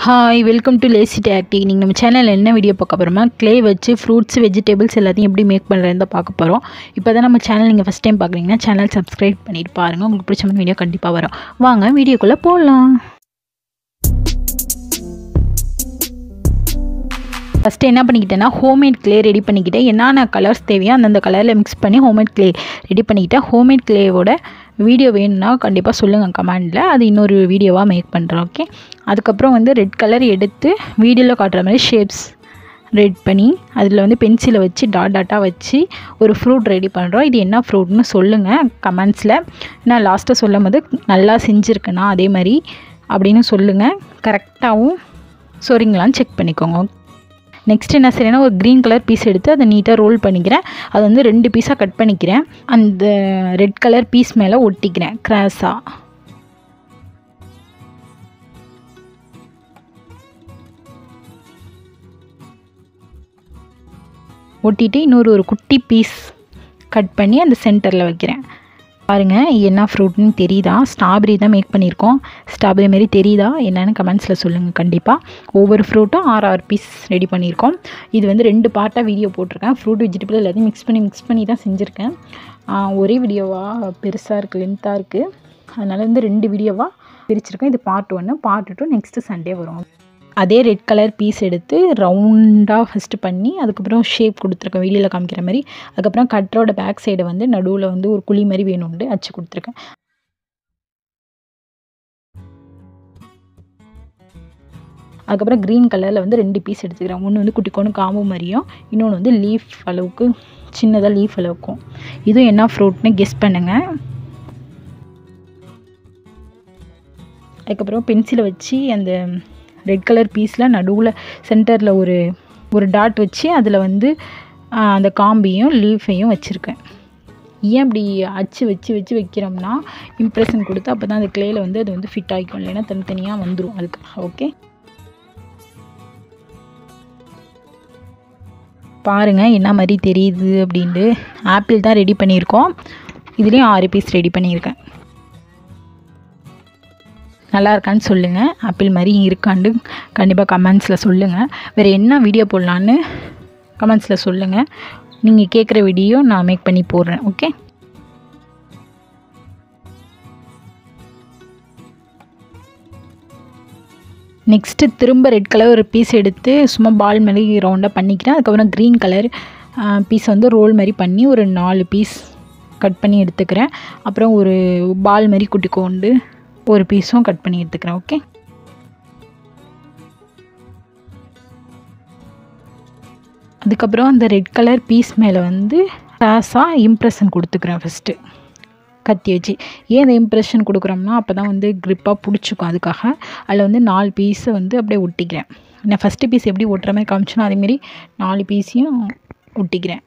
hi welcome to lazy tactic நீங்கள் நம்ம சேனலில் என்ன வீடியோ பார்க்க போகிறோமா க்ளே வச்சு ஃப்ரூட்ஸ் வெஜிடபிள்ஸ் எல்லாத்தையும் எப்படி மேக் பண்ணுறதுன்னு தான் பார்க்க போகிறோம் இப்போ தான் நம்ம சேனல் நீங்கள் ஃபஸ்ட் டைம் பார்க்குறீங்கன்னா சேனல் சப்ஸ்கிரைப் பண்ணிட்டு பாருங்கள் உங்களுக்கு பிடிச்ச மாதிரி வீடியோ கண்டிப்பாக வரும் வாங்க வீடியோக்குள்ளே போகலாம் ஃபஸ்ட்டு என்ன பண்ணிக்கிட்டேன்னா ஹோம்மேட் க்ளே ரெடி பண்ணிக்கிட்டேன் என்னென்ன கலர்ஸ் தேவையோ அந்தந்த கலரில் மிக்ஸ் பண்ணி ஹோம்மேட் க்ளே ரெடி பண்ணிக்கிட்டேன் ஹோம்மேட் க்ளேவோட வீடியோ வேணும்னா கண்டிப்பாக சொல்லுங்கள் கமெண்டில் அது இன்னொரு வீடியோவாக மேக் பண்ணுறோம் ஓகே அதுக்கப்புறம் வந்து ரெட் கலர் எடுத்து வீடியோவில் காட்டுற மாதிரி ஷேப்ஸ் ரெட் பண்ணி அதில் வந்து பென்சிலை வச்சு டாட் டாட்டாக வச்சு ஒரு ஃப்ரூட் ரெடி பண்ணுறோம் இது என்ன ஃப்ரூட்னு சொல்லுங்கள் கமெண்ட்ஸில் நான் லாஸ்ட்டாக சொல்லும் போது நல்லா செஞ்சுருக்கேனா அதே மாதிரி அப்படின்னு சொல்லுங்கள் கரெக்டாகவும் சொரிங்களான்னு செக் பண்ணிக்கோங்க நெக்ஸ்ட் என்ன செய்யறேன்னா ஒரு க்ரீன் கலர் பீஸ் எடுத்து அதை நீட்டாக ரோல் பண்ணிக்கிறேன் அது வந்து ரெண்டு பீஸாக கட் பண்ணிக்கிறேன் அந்த ரெட் கலர் பீஸ் மேலே ஒட்டிக்கிறேன் கிராஸாக ஒட்டிட்டு இன்னொரு ஒரு குட்டி பீஸ் கட் பண்ணி அந்த சென்டரில் வைக்கிறேன் பாருங்கள் என்ன ஃப்ரூட்னு தெரியுதா ஸ்ட்ராபெரி தான் மேக் பண்ணியிருக்கோம் ஸ்ட்ராபெரி மாரி தெரியுதா என்னென்னு கமெண்ட்ஸில் சொல்லுங்கள் கண்டிப்பாக ஒவ்வொரு ஃப்ரூட்டும் ஆறு ஆறு பீஸ் ரெடி பண்ணியிருக்கோம் இது வந்து ரெண்டு பார்ட்டாக வீடியோ போட்டிருக்கேன் ஃப்ரூட் வெஜிடபிள் எல்லாத்தையும் மிக்ஸ் பண்ணி மிக்ஸ் பண்ணி தான் செஞ்சுருக்கேன் ஒரே வீடியோவாக பெருசாக இருக்குது லென்த்தாக இருக்குது அதனால் வந்து ரெண்டு வீடியோவாக பிரிச்சிருக்கேன் இது பார்ட் ஒன்று பார்ட் டூ நெக்ஸ்ட்டு சண்டே வரும் அதே ரெட் கலர் பீஸ் எடுத்து ரவுண்டாக ஃபஸ்ட்டு பண்ணி அதுக்கப்புறம் ஷேப் கொடுத்துருக்கேன் வெளியில் காமிக்கிற மாதிரி அதுக்கப்புறம் கட்டரோட பேக் சைடை வந்து நடுவில் வந்து ஒரு குழி மாதிரி வேணும்னு அச்சு கொடுத்துருக்கேன் அதுக்கப்புறம் க்ரீன் கலரில் வந்து ரெண்டு பீஸ் எடுத்துக்கிறேன் ஒன்று வந்து குட்டிக்கோன்னு காம்பு மாதிரியும் இன்னொன்று வந்து லீஃப் அளவுக்கு சின்னதாக லீஃப் அளவுக்கும் இதுவும் என்ன ஃப்ரூட்னு கெஸ் பண்ணுங்கள் அதுக்கப்புறம் பென்சிலை வச்சு அந்த ரெட் கலர் பீஸில் நடுவில் சென்டரில் ஒரு ஒரு டாட் வச்சு அதில் வந்து அந்த காம்பியும் லீஃபையும் வச்சுருக்கேன் ஏன் அப்படி அச்சு வச்சு வச்சு வைக்கிறோம்னா இம்ப்ரெஷன் கொடுத்து அப்போ தான் அந்த கிளேயில் வந்து அது வந்து ஃபிட் ஆகிக்கும் இல்லைன்னா தனித்தனியாக வந்துடும் அதுக்கு ஓகே பாருங்கள் என்ன மாதிரி தெரியுது அப்படின்ட்டு ஆப்பிள் தான் ரெடி பண்ணியிருக்கோம் இதுலேயும் ஆறு பீஸ் ரெடி பண்ணியிருக்கேன் நல்லா இருக்கான்னு சொல்லுங்கள் ஆப்பிள் மாதிரி இருக்கான்னு கண்டிப்பாக கமெண்ட்ஸில் சொல்லுங்கள் வேறு என்ன வீடியோ போடலான்னு கமெண்ட்ஸில் சொல்லுங்கள் நீங்கள் கேட்குற வீடியோ நான் மேக் பண்ணி போடுறேன் ஓகே நெக்ஸ்ட்டு திரும்ப ரெட் கலர் ஒரு பீஸ் எடுத்து சும்மா பால் மாதிரி ரவுண்டாக பண்ணிக்கிறேன் அதுக்கப்புறம் க்ரீன் கலர் பீஸ் வந்து ரோல் மாதிரி பண்ணி ஒரு நாலு பீஸ் கட் பண்ணி எடுத்துக்கிறேன் அப்புறம் ஒரு பால் மாதிரி குட்டி கொண்டு ஒரு பீஸும் கட் பண்ணி எடுத்துக்கிறேன் ஓகே அதுக்கப்புறம் அந்த ரெட் கலர் பீஸ் மேலே வந்து கிராஸாக இம்ப்ரெஷன் கொடுத்துக்கிறேன் ஃபஸ்ட்டு கத்தி வச்சு ஏன் அந்த இம்ப்ரெஷன் கொடுக்குறோம்னா அப்போ தான் வந்து க்ரிப்பாக பிடிச்சிக்கும் அதுக்காக அதில் வந்து நாலு பீஸை வந்து அப்படியே ஒட்டிக்கிறேன் நான் ஃபஸ்ட்டு பீஸ் எப்படி ஒட்டுற மாதிரி காமிச்சனோ அதேமாரி நாலு பீஸையும் ஒட்டிக்கிறேன்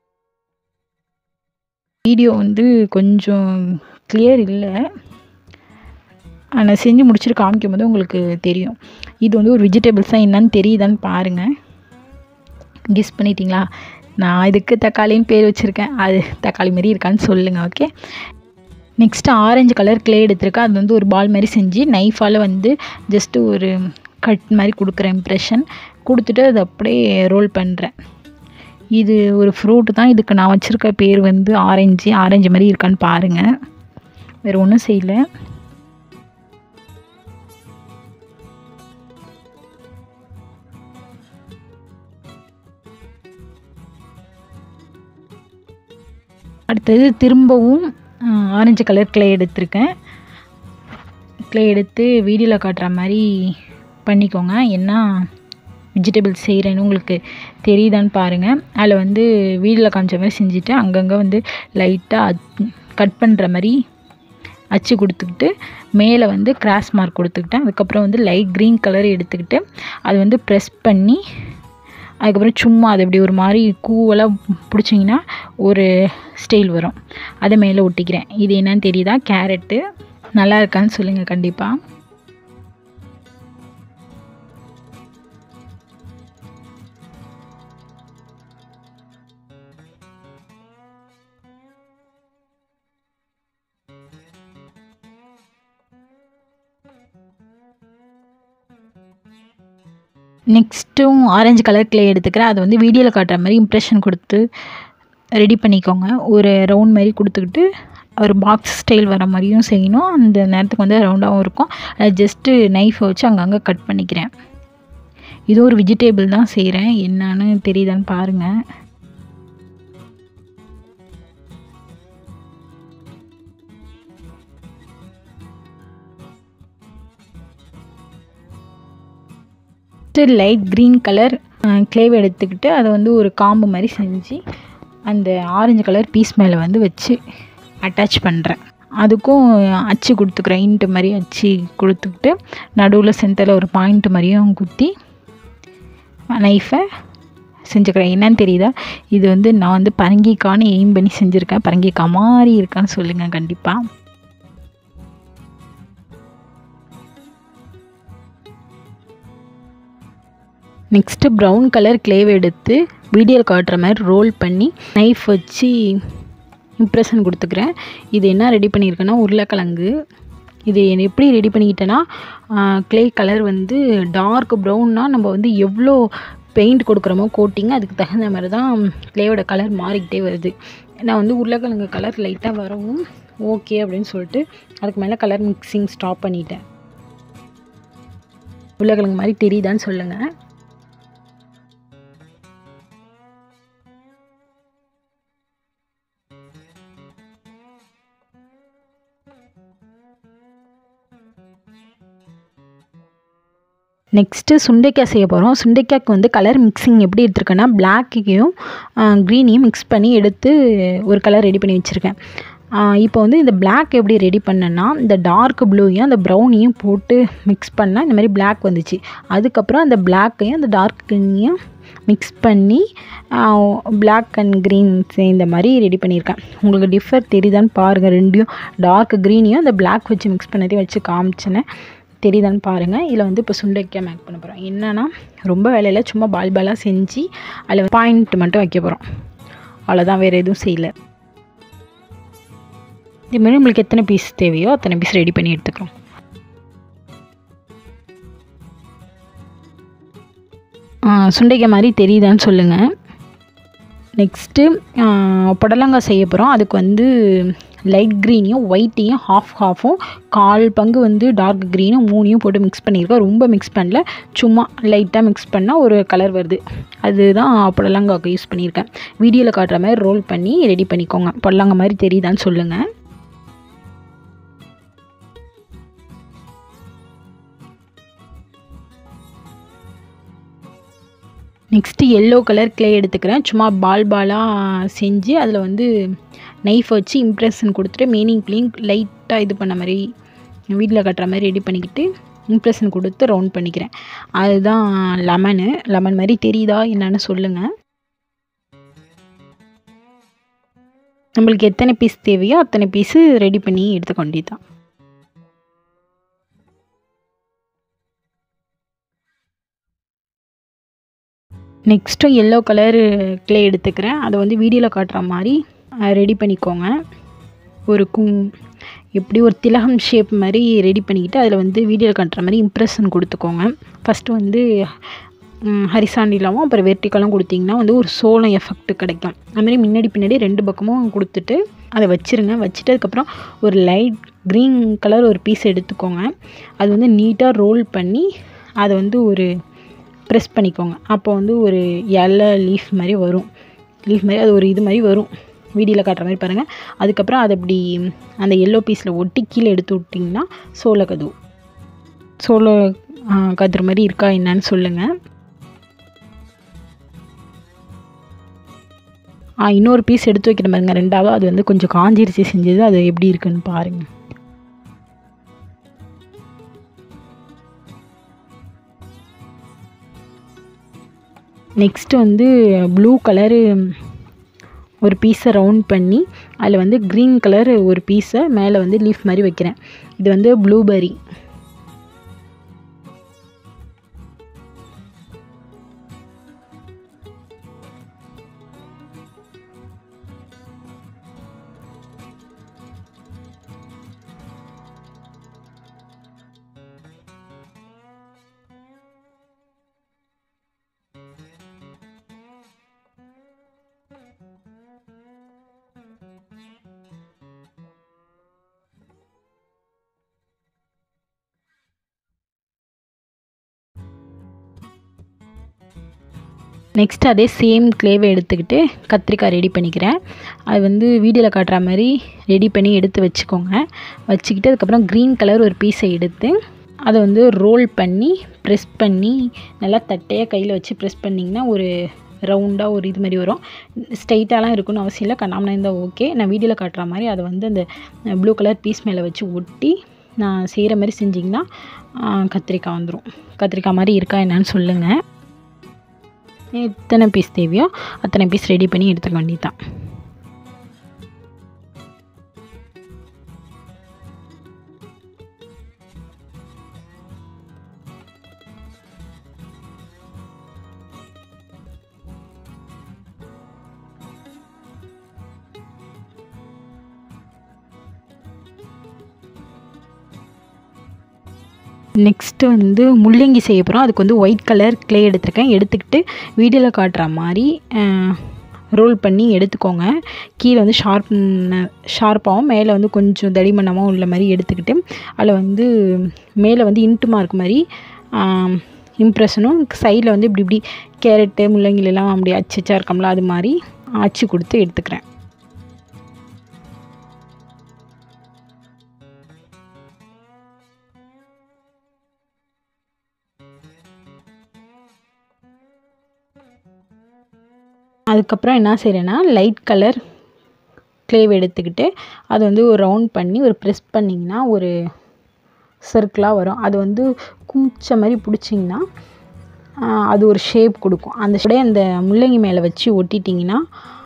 வீடியோ வந்து கொஞ்சம் கிளியர் இல்லை ஆனால் செஞ்சு முடிச்சுட்டு காமிக்கும் போது உங்களுக்கு தெரியும் இது வந்து ஒரு வெஜிடபிள்ஸ் தான் என்னன்னு தெரியுதான்னு பாருங்கள் கெஸ் பண்ணிட்டீங்களா நான் இதுக்கு தக்காளின்னு பேர் வச்சுருக்கேன் அது தக்காளி மாரி இருக்கான்னு சொல்லுங்கள் okay next orange colour clay எடுத்திருக்கேன் அது வந்து ஒரு பால் மாதிரி செஞ்சு நைஃபால் வந்து ஜஸ்ட்டு ஒரு கட் மாதிரி கொடுக்குறேன் இம்ப்ரெஷன் கொடுத்துட்டு அதை அப்படியே ரோல் பண்ணுறேன் இது ஒரு ஃப்ரூட் தான் இதுக்கு நான் வச்சுருக்க பேர் வந்து ஆரஞ்சு ஆரஞ்சு மாதிரி இருக்கான்னு பாருங்கள் வேறு ஒன்றும் செய்யலை அடுத்தது திரும்பவும் ஆரஞ்சு கலர் கிளே எடுத்திருக்கேன் கிளே எடுத்து வீடியோவில் காட்டுற மாதிரி பண்ணிக்கோங்க என்ன வெஜிடபிள்ஸ் செய்கிறேன்னு உங்களுக்கு தெரியுதான்னு பாருங்கள் அதில் வந்து வீடியோவில் காமிச்ச மாதிரி செஞ்சுட்டு அங்கங்கே வந்து லைட்டாக கட் பண்ணுற மாதிரி அச்சு கொடுத்துக்கிட்டு மேலே வந்து கிராஸ் மார்க் கொடுத்துக்கிட்டேன் அதுக்கப்புறம் வந்து லைட் க்ரீன் கலர் எடுத்துக்கிட்டு அது வந்து ப்ரெஸ் பண்ணி அதுக்கப்புறம் சும்மா அது அப்படி ஒரு மாதிரி கூவெல்லாம் பிடிச்சிங்கன்னா ஒரு ஸ்டைல் வரும் அதை மேலே ஒட்டிக்கிறேன் இது என்னன்னு தெரியுதா கேரட்டு நல்லா இருக்கான்னு சொல்லுங்கள் கண்டிப்பாக நெக்ஸ்ட்டும் ஆரஞ்சு கலர் கிளே எடுத்துக்கிறேன் அதை வந்து வீடியோவில் காட்டுற மாதிரி இம்ப்ரெஷன் கொடுத்து ரெடி பண்ணிக்கோங்க ஒரு ரவுண்ட் மாதிரி கொடுத்துக்கிட்டு ஒரு பாக்ஸ் ஸ்டைல் வர மாதிரியும் செய்யணும் அந்த நேரத்துக்கு வந்து ரவுண்டாகவும் இருக்கும் அதை ஜஸ்ட்டு நைஃபை வச்சு அங்கங்கே கட் பண்ணிக்கிறேன் இது ஒரு வெஜிடேபிள் தான் செய்கிறேன் என்னன்னு தெரியுதான்னு பாருங்கள் first light green colour clay எடுத்துக்கிட்டு அதை வந்து ஒரு காம்பு மாதிரி செஞ்சு அந்த ஆரஞ்சு கலர் பீஸ் மேலே வந்து வச்சு அட்டாச் பண்ணுறேன் அதுக்கும் அச்சு கொடுத்துக்கிறேன் இன்ட்டு மாதிரி அச்சு கொடுத்துக்கிட்டு நடுவில் சென்டரில் ஒரு பாயிண்ட் மாதிரியும் குத்தி நைஃபை செஞ்சுக்கிறேன் என்னன்னு தெரியுதா இது வந்து நான் வந்து பரங்கிக்கான்னு எய்ம் பண்ணி செஞ்சுருக்கேன் பரங்கிக்கா மாதிரி இருக்கான்னு சொல்லுங்கள் கண்டிப்பாக நெக்ஸ்ட்டு ப்ரௌன் கலர் கிளேவ் எடுத்து வீடியோ காட்டுற மாதிரி ரோல் பண்ணி நைஃப் வச்சு இம்ப்ரெஷன் கொடுத்துக்கிறேன் இது என்ன ரெடி பண்ணியிருக்கேன்னா உருளைக்கிழங்கு இது எப்படி ரெடி பண்ணிக்கிட்டேன்னா க்ளே கலர் வந்து டார்க் ப்ரௌன்னா நம்ம வந்து எவ்வளோ பெயிண்ட் கொடுக்குறோமோ கோட்டிங் அதுக்கு தகுந்த மாதிரி தான் க்ளேவோட கலர் மாறிக்கிட்டே வருது நான் வந்து உருளைக்கிழங்கு கலர் லைட்டாக வரவும் ஓகே அப்படின்னு சொல்லிட்டு அதுக்கு மேலே கலர் மிக்சிங் ஸ்டாப் பண்ணிட்டேன் உருளைக்கிழங்கு மாதிரி தெரியுதான்னு சொல்லுங்கள் நெக்ஸ்ட்டு சுண்டைக்காய் செய்ய போகிறோம் சுண்டைக்காய்க்கு வந்து கலர் மிக்சிங் எப்படி எடுத்துருக்கேன்னா பிளாக்கையும் க்ரீனையும் மிக்ஸ் பண்ணி எடுத்து ஒரு கலர் ரெடி பண்ணி வச்சுருக்கேன் இப்போ வந்து இந்த பிளாக் எப்படி ரெடி பண்ணேன்னா இந்த டார்க் ப்ளூவையும் அந்த ப்ரௌனையும் போட்டு மிக்ஸ் பண்ணால் இந்த மாதிரி பிளாக் வந்துச்சு அதுக்கப்புறம் அந்த பிளாக்கையும் அந்த டார்க் க்ரீனையும் மிக்ஸ் பண்ணி பிளாக் அண்ட் க்ரீன் இந்த மாதிரி ரெடி பண்ணியிருக்கேன் உங்களுக்கு டிஃபர் தெரியுதான்னு பாருங்கள் ரெண்டையும் டார்க் க்ரீனையும் அந்த பிளாக் வச்சு மிக்ஸ் பண்ணதையும் வச்சு காமிச்சேன்னு தெரியுதான்னு பாருங்கள் இதில் வந்து இப்போ சுண்டைக்காய் மேக் பண்ண போகிறோம் என்னென்னா ரொம்ப வேலையில் சும்மா பால் பாலாக செஞ்சு அதில் பாயிண்ட் மட்டும் வைக்க போகிறோம் அவ்வளோதான் வேறு எதுவும் செய்யலை இதுமாதிரி நம்மளுக்கு எத்தனை பீஸ் தேவையோ அத்தனை பீஸ் ரெடி பண்ணி எடுத்துக்கிறோம் சுண்டைக்காய் மாதிரி தெரியுதான்னு சொல்லுங்கள் நெக்ஸ்ட்டு புடலங்காய் செய்ய போகிறோம் அதுக்கு வந்து லைட் க்ரீனையும் ஒயிட்டையும் ஹாஃப் ஹாஃபும் கால் பங்கு வந்து டார்க் க்ரீனும் மூணையும் போட்டு மிக்ஸ் பண்ணியிருக்கோம் ரொம்ப மிக்ஸ் பண்ணல சும்மா லைட்டாக மிக்ஸ் பண்ணால் ஒரு கலர் வருது அதுதான் புடலங்காய்க்கு யூஸ் பண்ணியிருக்கேன் வீடியோவில் காட்டுற மாதிரி ரோல் பண்ணி ரெடி பண்ணிக்கோங்க புடலங்காய் மாதிரி தெரியுதான்னு சொல்லுங்கள் நெக்ஸ்ட்டு எல்லோ கலர் கிளே எடுத்துக்கிறேன் சும்மா பால் பாலாக செஞ்சு அதில் வந்து நைஃப் வச்சு இம்ப்ரெஷன் கொடுத்துட்டு மீனிங் க்ளீன் லைட்டாக இது பண்ண மாதிரி வீட்டில் கட்டுற மாதிரி ரெடி பண்ணிக்கிட்டு இம்ப்ரெஷன் கொடுத்து ரவுண்ட் பண்ணிக்கிறேன் அதுதான் லெமனு லெமன் மாதிரி தெரியுதா என்னன்னு சொல்லுங்கள் நம்மளுக்கு எத்தனை பீஸ் தேவையோ அத்தனை பீஸு ரெடி பண்ணி எடுத்துக்க தான் நெக்ஸ்ட்டு எல்லோ கலர் கிளே எடுத்துக்கிறேன் அதை வந்து வீடியோவில் காட்டுற மாதிரி ரெடி பண்ணிக்கோங்க ஒரு கும் எப்படி ஒரு திலகம் ஷேப் மாதிரி ரெடி பண்ணிக்கிட்டு அதில் வந்து வீடியோவில் காட்டுற மாதிரி இம்ப்ரெஷன் கொடுத்துக்கோங்க ஃபஸ்ட்டு வந்து ஹரிசாண்டிலாவும் அப்புறம் வெர்டிக்கலும் கொடுத்திங்கன்னா வந்து ஒரு சோளம் எஃபெக்ட் கிடைக்கும் அதுமாதிரி முன்னாடி பின்னாடி ரெண்டு பக்கமும் கொடுத்துட்டு அதை வச்சுருங்க வச்சுட்டு அதுக்கப்புறம் ஒரு லைட் க்ரீன் கலர் ஒரு பீஸ் எடுத்துக்கோங்க அது வந்து நீட்டாக ரோல் பண்ணி அதை வந்து ஒரு ப்ரெஸ் பண்ணிக்கோங்க அப்போ வந்து ஒரு இலை லீஃப் மாதிரி வரும் லீஃப் மாதிரி அது ஒரு இது மாதிரி வரும் வீடியோவில் காட்டுற மாதிரி பாருங்கள் அதுக்கப்புறம் அதை அப்படி அந்த எல்லோ பீஸில் ஒட்டி கீழே எடுத்து விட்டிங்கன்னா சோள கதவு சோள கதிர் மாதிரி இருக்கா என்னன்னு சொல்லுங்கள் இன்னொரு பீஸ் எடுத்து வைக்கிற பாருங்க ரெண்டாவது அது வந்து கொஞ்சம் காஞ்சிருச்சு செஞ்சது அது எப்படி இருக்குன்னு பாருங்கள் நெக்ஸ்ட்டு வந்து ப்ளூ கலரு ஒரு பீஸை ரவுண்ட் பண்ணி அதில் வந்து க்ரீன் கலர் ஒரு பீஸை மேலே வந்து லீஃப் மாதிரி வைக்கிறேன் இது வந்து ப்ளூபெர்ரி நெக்ஸ்ட் அதே சேம் க்ளேவை எடுத்துக்கிட்டு கத்திரிக்காய் ரெடி பண்ணிக்கிறேன் அது வந்து வீடியோவில் காட்டுற மாதிரி ரெடி பண்ணி எடுத்து வச்சுக்கோங்க வச்சுக்கிட்டு அதுக்கப்புறம் க்ரீன் கலர் ஒரு பீஸை எடுத்து அதை வந்து ரோல் பண்ணி ப்ரெஸ் பண்ணி நல்லா தட்டையாக கையில் வச்சு ப்ரெஸ் பண்ணிங்கன்னா ஒரு ரவுண்டாக ஒரு இது மாதிரி வரும் ஸ்ட்ரைட்டாலாம் இருக்குன்னு அவசியம் இல்லை கண்ணாமனா இருந்தால் ஓகே நான் வீடியோவில் காட்டுற மாதிரி அதை வந்து அந்த ப்ளூ கலர் பீஸ் மேலே வச்சு ஒட்டி நான் செய்கிற மாதிரி செஞ்சிங்கன்னா கத்திரிக்காய் வந்துடும் கத்திரிக்காய் மாதிரி இருக்கா என்னன்னு சொல்லுங்கள் எத்தனை பீஸ் தேவையோ அத்தனை பீஸ் ரெடி பண்ணி எடுத்துக்க வேண்டியதுதான் நெக்ஸ்ட்டு வந்து முள்ளங்கி செய்ய போகிறோம் அதுக்கு வந்து ஒயிட் கலர் க்ளே எடுத்திருக்கேன் எடுத்துக்கிட்டு வீடியோவில் காட்டுற மாதிரி ரோல் பண்ணி எடுத்துக்கோங்க கீழே வந்து ஷார்ப் ஷார்ப்பாகவும் மேலே வந்து கொஞ்சம் தடிமண்ணமாகவும் உள்ள மாதிரி எடுத்துக்கிட்டு அதில் வந்து மேலே வந்து இன்ட்டு மார்க் மாதிரி இம்ப்ரெஷனும் சைடில் வந்து இப்படி இப்படி கேரட்டு முள்ளங்கிலெலாம் அப்படி அச்சச்சா இருக்கோம்ல அது மாதிரி அச்சு கொடுத்து எடுத்துக்கிறேன் அதுக்கப்புறம் என்ன செய்கிறேன்னா லைட் கலர் க்ளேவ் எடுத்துக்கிட்டு அது வந்து ஒரு ரவுண்ட் பண்ணி ஒரு ப்ரெஸ் பண்ணிங்கன்னா ஒரு சர்க்கிளாக வரும் அது வந்து குமிச்ச மாதிரி பிடிச்சிங்கன்னா அது ஒரு ஷேப் கொடுக்கும் அந்த ஷேடே அந்த முள்ளங்கி மேலே வச்சு ஒட்டிட்டிங்கன்னா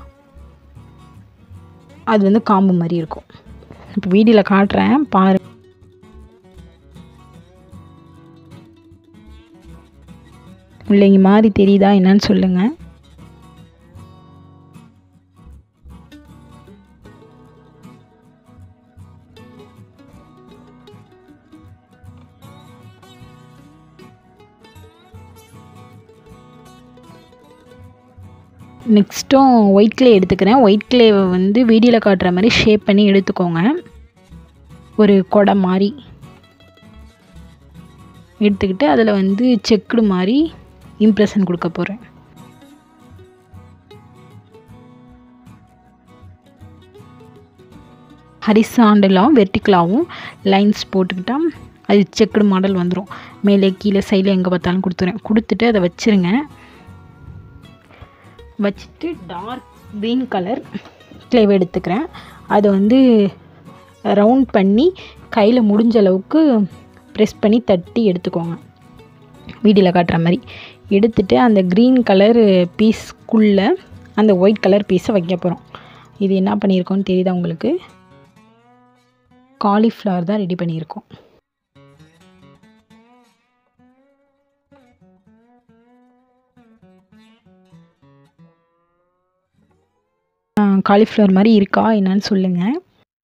அது வந்து காம்பு மாதிரி இருக்கும் இப்போ வீடியோவில் காட்டுறேன் பாரு முள்ளங்கி மாதிரி தெரியுதா என்னன்னு சொல்லுங்கள் நெக்ஸ்ட்டும் ஒயிட் க்ளே எடுத்துக்கிறேன் ஒயிட் க்ளேவை வந்து வீடியோவில் காட்டுற மாதிரி ஷேப் பண்ணி எடுத்துக்கோங்க ஒரு கொடை மாதிரி எடுத்துக்கிட்டு அதில் வந்து செக்குடு மாதிரி இம்ப்ரெஷன் கொடுக்க போகிறேன் ஹரிசாண்டலாகவும் வெர்டிக்கலாகவும் லைன்ஸ் போட்டுக்கிட்டால் அது செக்குடு மாடல் வந்துடும் மேலே கீழே சைடில் எங்கே பார்த்தாலும் கொடுத்துருவேன் கொடுத்துட்டு அதை வச்சுருங்க வச்சுட்டு டார்க் க்ரீன் கலர் க்ளேவ் எடுத்துக்கிறேன் அதை வந்து ரவுண்ட் பண்ணி கையில் முடிஞ்ச அளவுக்கு ப்ரெஸ் பண்ணி தட்டி எடுத்துக்கோங்க வீடியோவில் காட்டுற மாதிரி எடுத்துட்டு அந்த க்ரீன் கலர் பீஸ்க்குள்ளே அந்த ஒயிட் கலர் பீஸை வைக்க போகிறோம் இது என்ன பண்ணியிருக்கோன்னு தெரியுதா உங்களுக்கு காலிஃப்ளவர் தான் ரெடி பண்ணியிருக்கோம் காலிஃப்ளவர் மாதிரி இருக்கா என்னன்னு சொல்லுங்கள்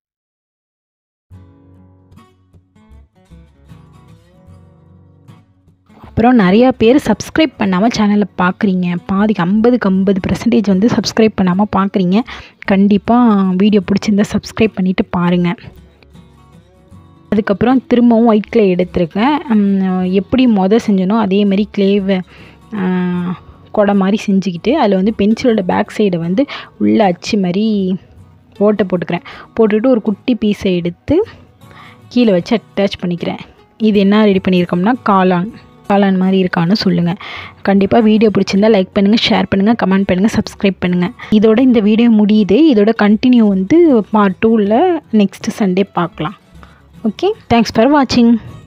அப்புறம் நிறையா பேர் சப்ஸ்கிரைப் பண்ணாமல் சேனலை பார்க்குறீங்க பாதிக்கு ஐம்பதுக்கு ஐம்பது பர்சன்டேஜ் வந்து சப்ஸ்கிரைப் பண்ணாமல் பார்க்குறீங்க கண்டிப்பாக வீடியோ பிடிச்சிருந்தா சப்ஸ்கிரைப் பண்ணிவிட்டு பாருங்கள் அதுக்கப்புறம் திரும்பவும் ஒயிட் க்ளே எடுத்திருக்கேன் எப்படி மொதல் செஞ்சனோ அதே மாதிரி க்ளேவை கொடை மாதிரி செஞ்சுக்கிட்டு அதில் வந்து பென்சிலோட பேக் சைடை வந்து உள்ள அச்சு மாதிரி ஓட்டை போட்டுக்கிறேன் போட்டுட்டு ஒரு குட்டி பீஸை எடுத்து கீழே வச்சு அட்டாச் பண்ணிக்கிறேன் இது என்ன ரெடி பண்ணியிருக்கோம்னா காளான் காளான் மாதிரி இருக்கான்னு சொல்லுங்கள் கண்டிப்பாக வீடியோ பிடிச்சிருந்தா லைக் பண்ணுங்கள் ஷேர் பண்ணுங்கள் கமெண்ட் பண்ணுங்கள் சப்ஸ்கிரைப் பண்ணுங்கள் இதோட இந்த வீடியோ முடியுது இதோட கண்டினியூ வந்து பார்ட் டூவில் நெக்ஸ்ட் சண்டே பார்க்கலாம் ஓகே தேங்க்ஸ் ஃபார் வாட்சிங்